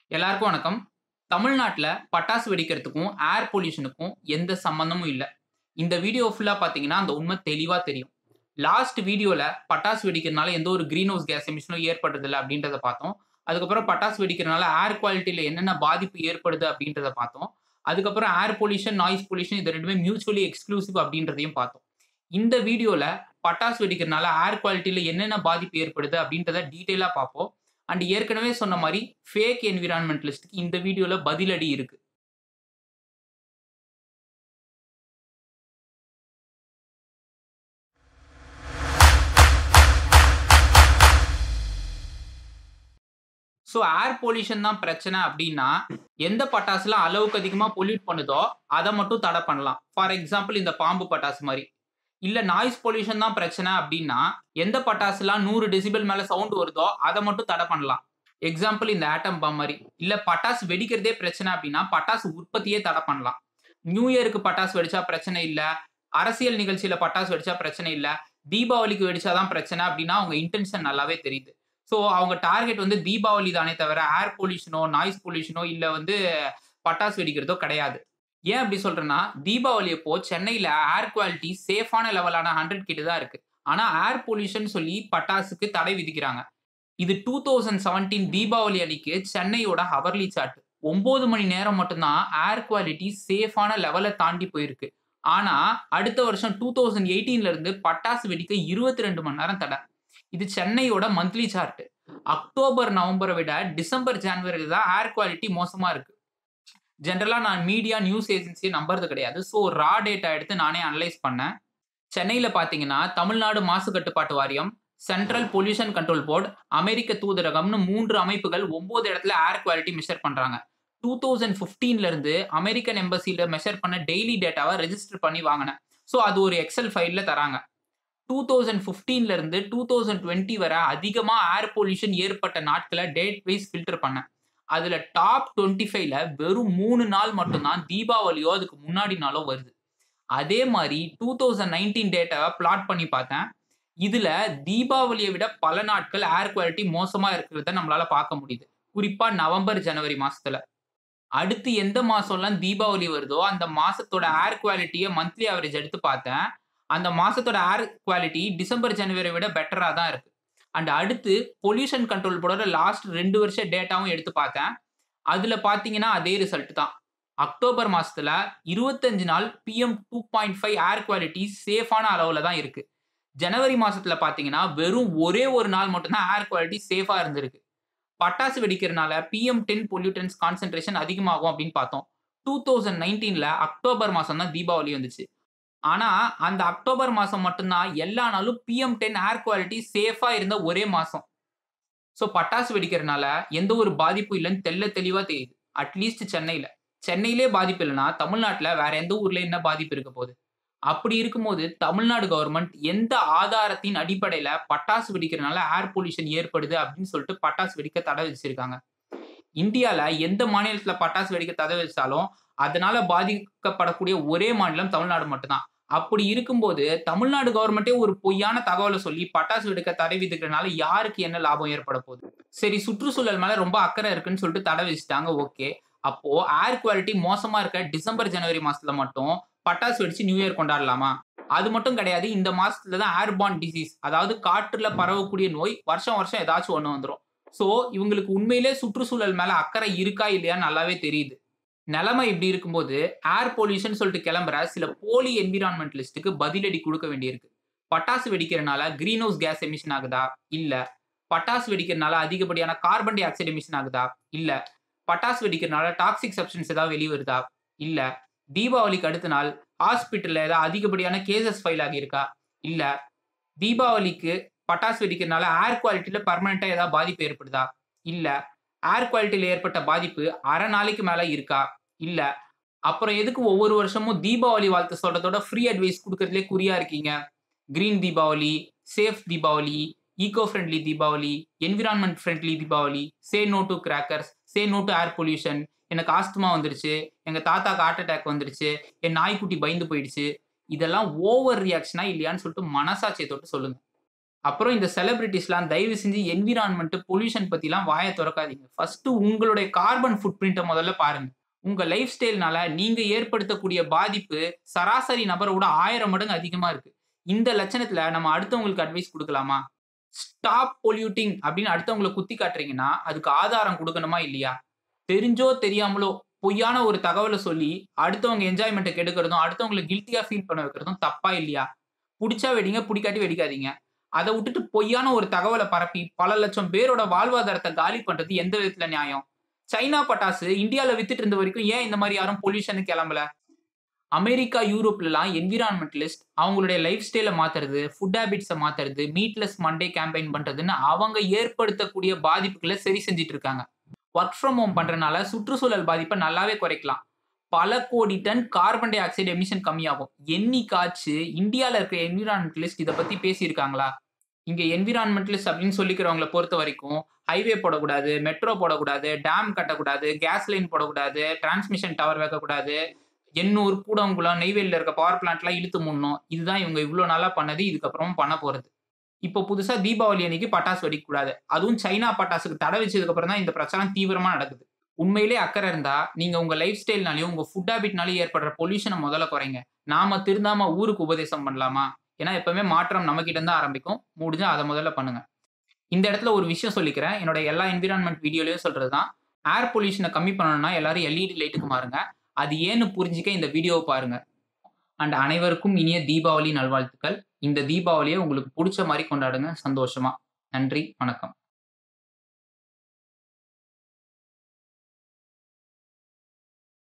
எல்லாருக்கும் வணக்கம் தமிழ்நாட்டில் பட்டாசு வெடிக்கிறதுக்கும் ஏர் பொல்யூஷனுக்கும் எந்த சம்மந்தமும் இல்லை இந்த வீடியோ ஃபுல்லாக பார்த்தீங்கன்னா அந்த உண்மை தெளிவாக தெரியும் லாஸ்ட் வீடியோவில் பட்டாசு வெடிக்கிறதுனால எந்த ஒரு க்ரீன் ஹவுஸ் கேஸ் எமிஷனும் ஏற்படுறதில்ல அப்படின்றத பார்த்தோம் அதுக்கப்புறம் பட்டாசு வெடிக்கிறதுனால ஏர் குவாலிட்டியில் என்னென்ன பாதிப்பு ஏற்படுது அப்படின்றத பார்த்தோம் அதுக்கப்புறம் ஏர் பொல்யூஷன் நாய்ஸ் பொல்யூஷன் இது ரெண்டுமே மியூச்சுவலி எக்ஸ்க்ளூசிவ் அப்படின்றதையும் பார்த்தோம் இந்த வீடியோவில் பட்டாசு வெடிக்கிறதுனால ஏர் குவாலிட்டியில் என்னென்ன பாதிப்பு ஏற்படுது அப்படின்றத டீட்டெயிலாக பார்ப்போம் அண்ட் ஏற்கனவே சொன்ன மாதிரி ஃபேக் என்விரான்மெண்டலிஸ்ட்டுக்கு இந்த வீடியோவில் பதிலடி இருக்கு ஸோ ஏர் பொல்யூஷன் தான் பிரச்சனை அப்படின்னா எந்த பட்டாசுலாம் அளவுக்கு அதிகமாக பொல்யூட் பண்ணுதோ அதை மட்டும் தடை பண்ணலாம் ஃபார் எக்ஸாம்பிள் இந்த பாம்பு பட்டாசு மாதிரி இல்லை நாய்ஸ் பொல்யூஷன் தான் பிரச்சனை அப்படின்னா எந்த பட்டாசுலாம் நூறு டெசிபல் மேலே சவுண்ட் வருதோ அதை மட்டும் தடை பண்ணலாம் எக்ஸாம்பிள் இந்த ஆட்டம் பாம் மாதிரி இல்லை பட்டாசு வெடிக்கிறதே பிரச்சனை அப்படின்னா பட்டாசு உற்பத்தியே தடை பண்ணலாம் நியூ இயருக்கு பட்டாசு வெடிச்சா பிரச்சனை இல்லை அரசியல் நிகழ்ச்சியில பட்டாசு வெடிச்சா பிரச்சனை இல்லை தீபாவளிக்கு வெடிச்சாதான் பிரச்சனை அப்படின்னா அவங்க இன்டென்ஷன் நல்லாவே தெரியுது ஸோ அவங்க டார்கெட் வந்து தீபாவளி தானே தவிர ஏர் பொல்யூஷனோ நாய்ஸ் பொல்யூஷனோ இல்லை வந்து பட்டாசு வெடிக்கிறதோ கிடையாது ஏன் அப்படி சொல்றேன்னா தீபாவளி அப்போ சென்னையில ஏர் குவாலிட்டி சேஃபான லெவலான ஹண்ட்ரட் கிட்ட தான் இருக்கு ஆனா ஏர் பொல்யூஷன் சொல்லி பட்டாசுக்கு தடை விதிக்கிறாங்க இது டூ தௌசண்ட் செவன்டீன் தீபாவளி அன்னைக்கு சென்னையோட ஹவர்லி சார்ட் ஒன்பது மணி நேரம் மட்டும்தான் ஏர் குவாலிட்டி சேஃபான லெவலை தாண்டி போயிருக்கு ஆனா அடுத்த வருஷம் டூ தௌசண்ட் எயிட்டீன்ல இருந்து பட்டாசு வெடிக்க இருபத்தி ரெண்டு மணி நேரம் தடை இது சென்னையோட மந்த்லி சார்ட் அக்டோபர் நவம்பரை விட டிசம்பர் ஜான்வரி தான் ஏர் குவாலிட்டி மோசமா இருக்கு ஜென்ரலாக நான் மீடியா நியூஸ் ஏஜென்சியை நம்புறது கிடையாது ஸோ ரா டேட்டா எடுத்து நானே அனலைஸ் பண்ணேன் சென்னையில் பார்த்தீங்கன்னா தமிழ்நாடு மாசு கட்டுப்பாட்டு வாரியம் சென்ட்ரல் பொல்யூஷன் கண்ட்ரோல் போர்டு அமெரிக்க தூதரகம்னு மூன்று அமைப்புகள் ஒன்பது இடத்துல ஏர் குவாலிட்டி மெஷர் பண்ணுறாங்க டூ தௌசண்ட் ஃபிஃப்டீன்லேருந்து அமெரிக்கன் எம்பசியில் மெஷர் பண்ண டெய்லி டேட்டாவை ரெஜிஸ்டர் பண்ணி வாங்கினேன் ஸோ அது ஒரு எக்ஸல் ஃபைலில் தராங்க டூ தௌசண்ட் ஃபிஃப்டீன்லேருந்து டூ தௌசண்ட் டுவெண்ட்டி வரை அதிகமாக ஏர் பொல்யூஷன் ஏற்பட்ட நாட்களை டேட் வைஸ் ஃபில்டர் பண்ணேன் அதில் டாப் டுவெண்ட்டி ஃபைவ்ல வெறும் மூணு நாள் மட்டும்தான் தீபாவளியோ அதுக்கு முன்னாடி நாளோ வருது அதே மாதிரி டூ தௌசண்ட் நைன்டீன் டேட்டாவை பிளாட் பண்ணி பார்த்தேன் இதில் தீபாவளியை விட பல நாட்கள் ஏர் குவாலிட்டி மோசமாக இருக்கிறத நம்மளால பார்க்க முடியுது குறிப்பாக நவம்பர் ஜனவரி மாசத்துல அடுத்து எந்த மாசம்லாம் தீபாவளி வருதோ அந்த மாசத்தோட ஏர் குவாலிட்டியை மந்த்லி ஆவரேஜ் எடுத்து பார்த்தேன் அந்த மாசத்தோட ஏர் குவாலிட்டி டிசம்பர் ஜனவரி விட பெட்டராக தான் இருக்கு அண்ட் அடுத்து பொல்யூஷன் கண்ட்ரோல் போர்டோட லாஸ்ட் ரெண்டு வருஷம் டேட்டாவும் எடுத்து பார்த்தேன் அதில் பார்த்தீங்கன்னா அதே ரிசல்ட் தான் அக்டோபர் மாசத்துல இருபத்தஞ்சு நாள் PM two point five air quality சேஃபான அளவில் தான் இருக்கு ஜனவரி மாசத்துல பார்த்தீங்கன்னா வெறும் ஒரே ஒரு நாள் மட்டும்தான் ஏர் குவாலிட்டி சேஃபாக இருந்திருக்கு பட்டாசு வெடிக்கிறனால பிஎம் டென் பொல்யூட்டன்ஸ் கான்சென்ட்ரேஷன் அதிகமாகும் அப்படின்னு பார்த்தோம் டூ தௌசண்ட் நைன்டீனில் அக்டோபர் மாதம் தான் தீபாவளி வந்துச்சு ஆனால் அந்த அக்டோபர் மாதம் மட்டும்தான் எல்லா நாளும் பிஎம் டென் ஏர் குவாலிட்டி சேஃபாக இருந்த ஒரே மாதம் ஸோ பட்டாசு வெடிக்கிறனால எந்த ஒரு பாதிப்பும் இல்லைன்னு தெல்ல தெளிவாக தெரியுது அட்லீஸ்ட் சென்னையில் சென்னையிலே பாதிப்பு இல்லைன்னா தமிழ்நாட்டில் வேற எந்த ஊர்ல என்ன பாதிப்பு இருக்க போகுது அப்படி இருக்கும்போது தமிழ்நாடு கவர்மெண்ட் எந்த ஆதாரத்தின் அடிப்படையில் பட்டாசு வெடிக்கிறனால ஏர் பொல்யூஷன் ஏற்படுது அப்படின்னு சொல்லிட்டு பட்டாசு வெடிக்க தடை வச்சிருக்காங்க இந்தியாவில் எந்த மாநிலத்தில் பட்டாசு வெடிக்க தடை வச்சாலும் அதனால பாதிக்கப்படக்கூடிய ஒரே மாநிலம் தமிழ்நாடு மட்டும்தான் அப்படி இருக்கும்போது தமிழ்நாடு கவர்மெண்ட்டே ஒரு பொய்யான தகவலை சொல்லி பட்டாசு வெடிக்க தடை விதிக்கிறதுனால யாருக்கு என்ன லாபம் ஏற்பட போகுது சரி சுற்றுச்சூழல் மேல ரொம்ப அக்கறை இருக்குன்னு சொல்லிட்டு தடை வச்சுட்டாங்க ஓகே அப்போ ஏர் குவாலிட்டி மோசமா இருக்க டிசம்பர் ஜனவரி மாசத்துல மட்டும் பட்டாசு வெடிச்சு நியூ இயர் கொண்டாடலாமா அது மட்டும் கிடையாது இந்த மாசத்துல தான் ஏர்பான் டிசீஸ் அதாவது காற்றுல பரவக்கூடிய நோய் வருஷம் வருஷம் ஏதாச்சும் ஒன்று வந்துடும் ஸோ இவங்களுக்கு உண்மையிலே சுற்றுச்சூழல் மேல அக்கறை இருக்கா இல்லையான்னு நல்லாவே தெரியுது நிலைமை இப்படி இருக்கும்போது ஏர் பொல்யூஷன் சொல்லிட்டு கிளம்புற சில போலி என்விரான்மெண்டலிஸ்ட்டுக்கு பதிலடி கொடுக்க வேண்டியிருக்கு பட்டாசு வெடிக்கிறனால கிரீன் ஹவுஸ் கேஸ் எமிஷன் ஆகுதா இல்ல பட்டாசு வெடிக்கிறனால அதிகப்படியான கார்பன் டை ஆக்சைடு எமிஷன் ஆகுதா இல்ல பட்டாசு வெடிக்கிறனால டாக்ஸிக் சப்ஸ்டன்ஸ் ஏதாவது வெளியே வருதா இல்ல தீபாவளிக்கு அடுத்த நாள் ஹாஸ்பிட்டல்ல ஏதாவது அதிகப்படியான கேசஸ் ஃபைல் ஆகியிருக்கா இல்ல தீபாவளிக்கு பட்டாசு வெடிக்கிறனால ஏர் குவாலிட்டியில பர்மனண்டா ஏதாவது பாதிப்பு ஏற்படுதா இல்ல ஏர் குவாலிட்டியில் ஏற்பட்ட பாதிப்பு அரை நாளைக்கு மேல இருக்கா இல்ல அப்புறம் எதுக்கு ஒவ்வொரு வருஷமும் தீபாவளி வாழ்த்து சொல்றதோட ஃப்ரீ அட்வைஸ் கொடுக்கறதுலே குறியா இருக்கீங்க green Deepavali safe Deepavali eco friendly Deepavali environment friendly Deepavali say no to crackers say no to air pollution எனக்கு ஆஸ்துமா வந்துருச்சு எங்க தாத்தாக்கு ஹார்ட் அட்டாக் வந்துருச்சு என் நாய்க்குட்டி பயந்து போயிடுச்சு இதெல்லாம் ஓவர் ரியாக்ஷனா இல்லையான்னு சொல்லிட்டு மனசாட்சியை தொட்டு சொல்லுங்க அப்புறம் இந்த செலிபிரிட்டிஸ்லாம் தயவு செஞ்சு என்விரான்மெண்ட் பொல்யூஷன் பத்திலாம் வாயை திறக்காதீங்க ஃபர்ஸ்ட் உங்களுடைய கார்பன் ஃபுட் பிரிண்ட்டை முதல்ல பாருங்க உங்க லைஃப் ஸ்டைல்னால நீங்க ஏற்படுத்தக்கூடிய பாதிப்பு சராசரி நபரோட ஆயிரம் மடங்கு அதிகமா இருக்கு இந்த லட்சணத்துல நம்ம அடுத்தவங்களுக்கு அட்வைஸ் கொடுக்கலாமா ஸ்டாப் பொல்யூட்டிங் அப்படின்னு அடுத்தவங்களை குத்தி காட்டுறீங்கன்னா அதுக்கு ஆதாரம் கொடுக்கணுமா இல்லையா தெரிஞ்சோ தெரியாமலோ பொய்யான ஒரு தகவலை சொல்லி அடுத்தவங்க என்ஜாய்மெண்ட்டை கெடுக்கிறதும் அடுத்தவங்களை கில்ட்டியா ஃபீல் பண்ண வைக்கிறதும் தப்பா இல்லையா பிடிச்சா வெடிங்க பிடிக்காட்டி வெடிக்காதீங்க அதை விட்டுட்டு பொய்யான ஒரு தகவலை பரப்பி பல லட்சம் பேரோட வாழ்வாதாரத்தை காலி பண்றது எந்த விதத்துல நியாயம் சைனா பட்டாசு இந்தியாவில் வித்துட்டு இருந்த வரைக்கும் ஏன் இந்த மாதிரி யாரும் பொல்யூஷன் கிளம்பல அமெரிக்கா யூரோப்லலாம் என்விரான்மெண்டலிஸ்ட் அவங்களுடைய லைஃப் ஸ்டைலை மாத்துறது ஃபுட் ஹேபிட்ஸை மாத்துறது மீட்லெஸ் மண்டே கேம்பெயின் பண்றதுன்னு அவங்க ஏற்படுத்தக்கூடிய பாதிப்புகளை சரி செஞ்சுட்டு இருக்காங்க ஒர்க் ஃப்ரம் ஹோம் பண்றதுனால சுற்றுச்சூழல் பாதிப்பை நல்லாவே குறைக்கலாம் பல கோடி ton carbon dioxide emission கம்மியாகும் என்னைக்காச்சு இந்தியாவில் இருக்கிற என்விரான்மெண்டலிஸ்ட் இதை பத்தி பேசியிருக்காங்களா இங்க என்விரான்மெண்டலிஸ்ட் அப்படின்னு சொல்லிக்கிறவங்கள பொறுத்த வரைக்கும் ஹைவே போடக்கூடாது மெட்ரோ போடக்கூடாது டேம் கட்டக்கூடாது கேஸ் லைன் போடக்கூடாது டிரான்ஸ்மிஷன் டவர் வைக்கக்கூடாது எண்ணூர் கூடங்குளம் நெய்வேலியில் இருக்க பவர் பிளான்ட்லாம் இழுத்து முடணும் இதுதான் இவங்க இவ்வளோ நாளா பண்ணது இதுக்கப்புறம் பண்ண போறது இப்போ புதுசா தீபாவளி அன்னைக்கு பட்டாசு வெடிக்கக்கூடாது அதுவும் சைனா பட்டாசுக்கு தடை வச்சதுக்கு அப்புறம் தான் இந்த பிரச்சாரம் தீவிரமா நடக்குது உண்மையிலே அக்கறை இருந்தா நீங்க உங்க லைஃப் ஸ்டைல்னாலையும் உங்க ஃபுட் ஹேபிட்னாலையும் ஏற்படுற பொல்யூஷனை முதல்ல குறைங்க நாம திருந்தாம ஊருக்கு உபதேசம் பண்ணலாமா ஏன்னா எப்பவுமே மாற்றம் நம்ம கிட்ட தான் ஆரம்பிக்கும் முடிஞ்சா அதை முதல்ல பண்ணுங்க இந்த இடத்துல ஒரு விஷயம் சொல்லிக்கிறேன் என்னோட எல்லா என்விரான்மெண்ட் வீடியோலயும் சொல்றது தான் ஏர் பொல்யூஷனை கம்மி பண்ணணும்னா எல்லாரும் எல்இடி லைட்டுக்கு மாறுங்க அது ஏன்னு புரிஞ்சிக்க இந்த வீடியோவை பாருங்க அண்ட் அனைவருக்கும் இனிய தீபாவளி நல்வாழ்த்துக்கள் இந்த தீபாவளியை உங்களுக்கு பிடிச்ச மாதிரி கொண்டாடுங்க சந்தோஷமா நன்றி வணக்கம்